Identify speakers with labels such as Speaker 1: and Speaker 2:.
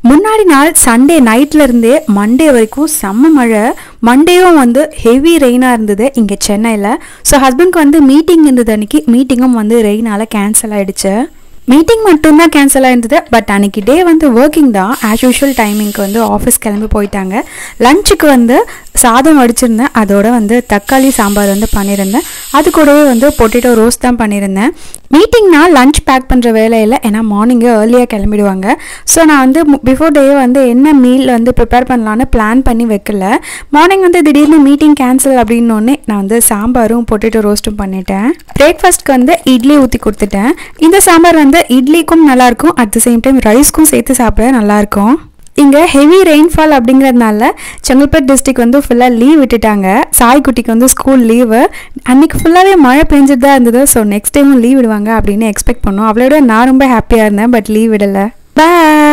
Speaker 1: முன்னாடி நாள் சண்டே நைட்ல இருந்தே மண்டே வரைக்கும் செம்ம மழை மண்டேவும் வந்து ஹெவி ரெயினாக இருந்தது இங்கே சென்னையில் ஸோ ஹஸ்பண்ட்க்கு வந்து மீட்டிங் இருந்தது அன்னைக்கு மீட்டிங்கும் வந்து ரெயினால் கேன்சல் ஆயிடுச்சு மீட்டிங் மட்டும்தான் கேன்சல் ஆயிருந்தது பட் அன்னைக்கு டே வந்து ஒர்க்கிங் தான் ஆஸ் யூஷுவல் டைமிங்க்கு வந்து ஆஃபீஸ் கிளம்பி போயிட்டாங்க லஞ்சுக்கு வந்து சாதம் வடிச்சிருந்தேன் அதோட வந்து தக்காளி சாம்பார் வந்து பண்ணியிருந்தேன் அது கூடவே வந்து பொட்டேட்டோ ரோஸ்ட் தான் பண்ணியிருந்தேன் மீட்டிங்னா லஞ்ச் பேக் பண்ணுற வேலையில் ஏன்னா மார்னிங்கே ஏர்லியாக கிளம்பிடுவாங்க ஸோ நான் வந்து பிஃபோர் டே வந்து என்ன மீல் வந்து ப்ரிப்பேர் பண்ணலான்னு பிளான் பண்ணி வைக்கல மார்னிங் வந்து திடீர்னு மீட்டிங் கேன்சல் அப்படின்னோடனே நான் வந்து சாம்பாரும் பொட்டேட்டோ ரோஸ்ட்டும் பண்ணிட்டேன் பிரேக்ஃபாஸ்ட்க்கு வந்து இட்லி ஊற்றி கொடுத்துட்டேன் இந்த சாம்பார் வந்து இட்லிக்கும் நல்லாயிருக்கும் அட் த சேம் டைம் ரைஸ்க்கும் சேர்த்து சாப்பிட நல்லாயிருக்கும் இங்கே ஹெவி ரெயின்ஃபால் அப்படிங்கிறதுனால செங்கல்பட்டு டிஸ்ட்ரிக்ட் வந்து ஃபுல்லாக லீவ் விட்டுட்டாங்க சாய்க்குட்டிக்கு வந்து ஸ்கூல் லீவு அன்றைக்கி ஃபுல்லாகவே மழை பெஞ்சிட்டு தான் இருந்தது ஸோ நெக்ஸ்ட் டைமும் லீவ் விடுவாங்க அப்படின்னு எக்ஸ்பெக்ட் பண்ணோம் அவளோட நான் ரொம்ப ஹாப்பியாக இருந்தேன் பட் லீவ் விடலை பாய்